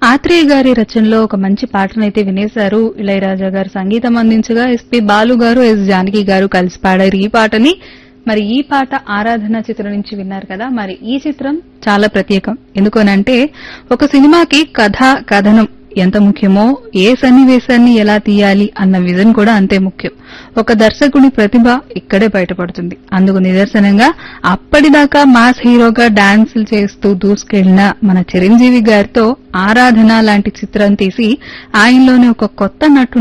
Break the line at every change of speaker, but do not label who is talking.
ఆత్రేయ గారి రచనలో ఒక మంచి పాటనైతే వినేశారు ఇళయరాజా గారు సంగీతం అందించగా ఎస్పి బాలు గారు ఎస్ జానకి గారు కలిసి పాడారు ఈ పాటని మరి ఈ పాట ఆరాధన చిత్రం నుంచి విన్నారు కదా మరి ఈ చిత్రం చాలా ప్రత్యేకం ఎందుకనంటే ఒక సినిమాకి కథ కథనం ఎంత ముఖ్యమో ఏ సన్నివేశాన్ని ఎలా తీయాలి అన్న విజన్ కూడా అంతే ముఖ్యం ఒక దర్శకుని ప్రతిభ ఇక్కడే బయటపడుతుంది అందుకు నిదర్శనంగా అప్పటిదాకా మాస్ హీరోగా డాన్సులు చేస్తూ దూసుకెళ్లిన మన చిరంజీవి గారితో ఆరాధన లాంటి చిత్రం తీసి ఆయనలోని ఒక కొత్త నటుని